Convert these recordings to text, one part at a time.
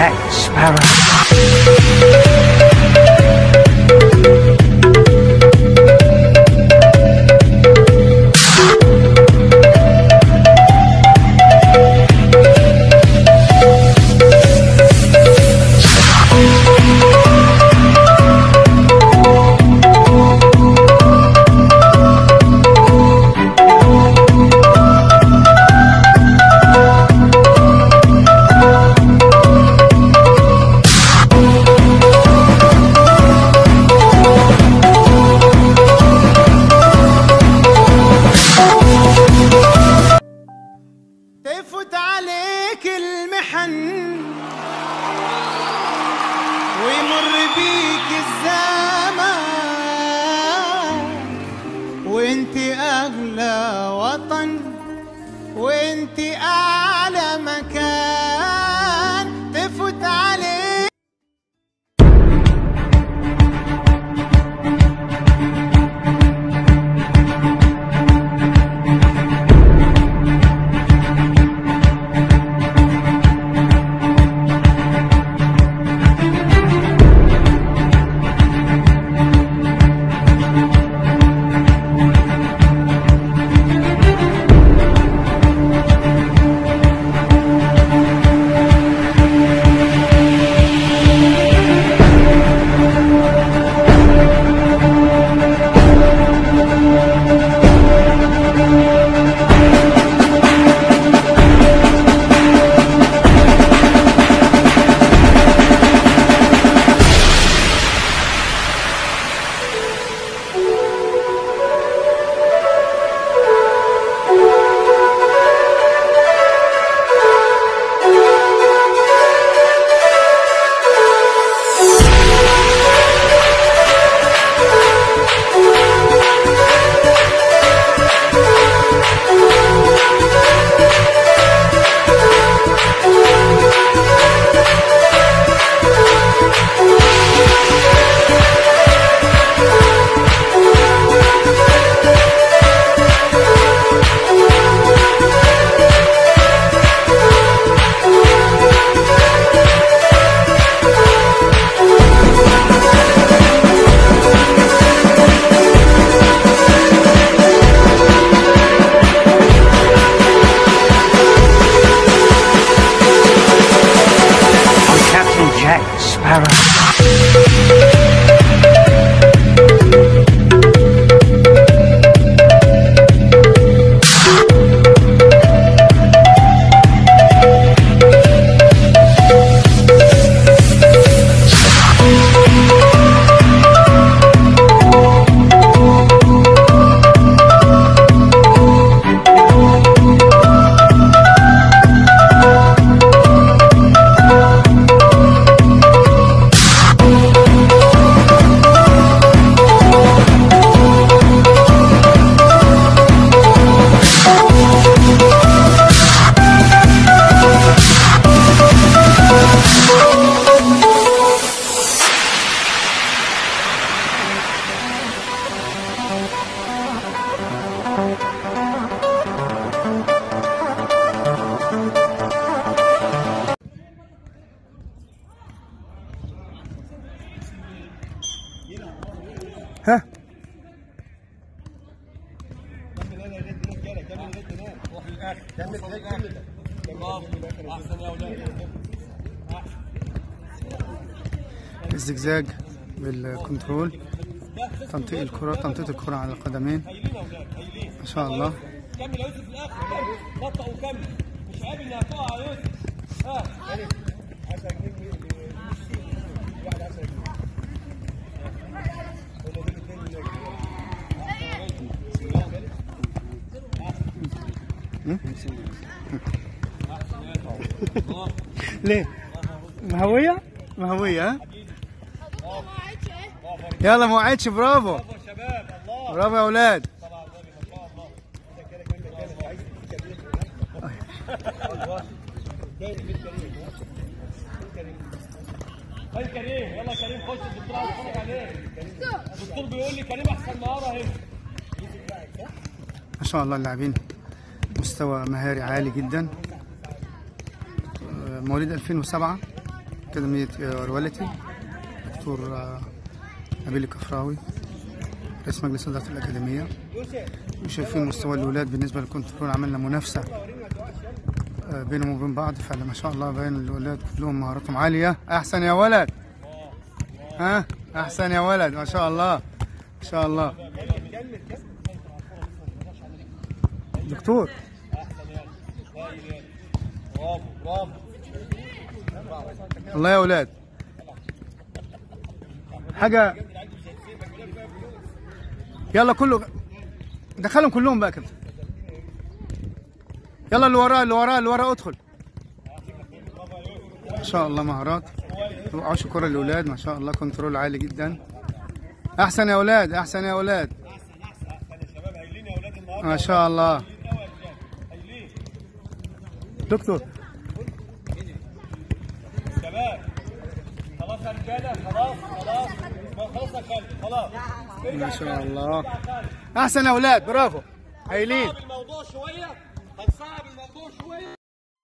Jack Sparrow. تفوت عليك المحن ويمر بيك الزمان وانت اغلى وطن وانت اعلى مكان تفوت عليك I'm Captain Jack Sparrow. ها الزجزاج بالكنترول تنطيق الكرة تنطيط الكرة على القدمين ما شاء الله كمل يا يوسف الاخر بطأ وكمل مش قابل انها تقع يا يوسف ها ليه؟ مهوية؟ مهوية ها؟ يلا ما وعدش برافو برافو يا اولاد هاي كريم يلا كريم خش الدكتور عايز يتفرج عليك الدكتور بيقول لي كريم احسن مهاره اهي ما شاء الله اللاعبين مستوى مهاري عالي جدا آه، مواليد 2007 أكاديمية روالتي دكتور آه، نبيل الكفراوي رئيس مجلس إدارة الأكاديمية وشايفين مستوى الولاد بالنسبة للكنترول عملنا منافسة آه، بينهم وبين بعض فعلا ما شاء الله باين الولاد كلهم مهاراتهم عالية أحسن يا ولد ها أحسن يا ولد ما شاء الله ما شاء الله دكتور برافو برافو الله يا ولاد حاجة يلا كله دخلهم كلهم بقى كده يلا اللي وراه اللي وراه اللي وراه ادخل ما شاء الله مهارات وقعوش الكرة للأولاد ما شاء الله كنترول عالي جدا أحسن يا أولاد أحسن يا أولاد شباب هايلين يا اولاد النهارده ما شاء الله دكتور شباب خلاص يا رجاله خلاص خلاص ما خلاص يا خالد خلاص ما شاء الله أحسن يا أولاد برافو هايلين هنصعب الموضوع شويه هنصعب الموضوع شويه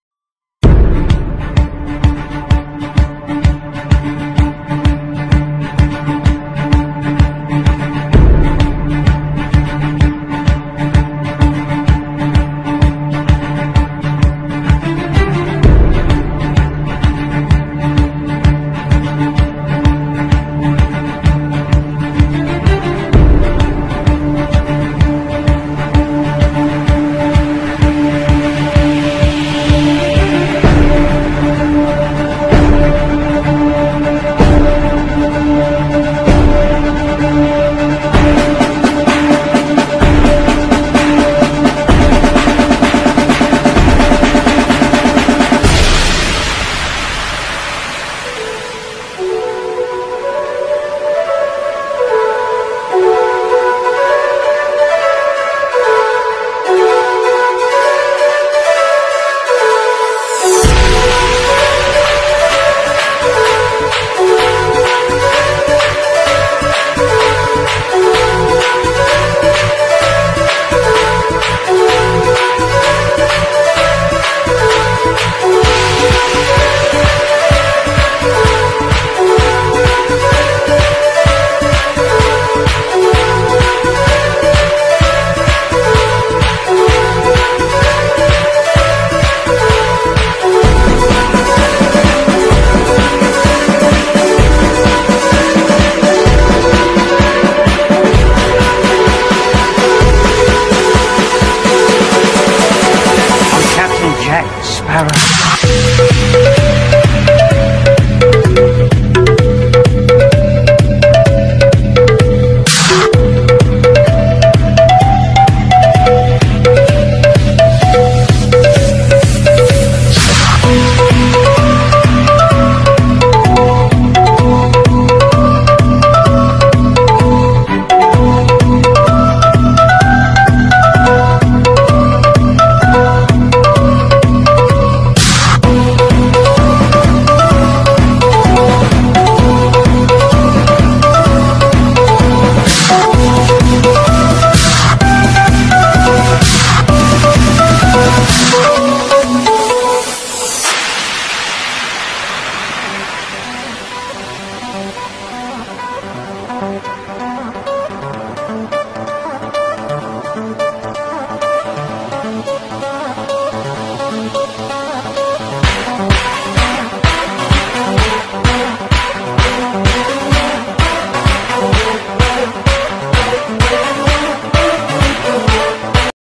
I'm Captain Jack Sparrow.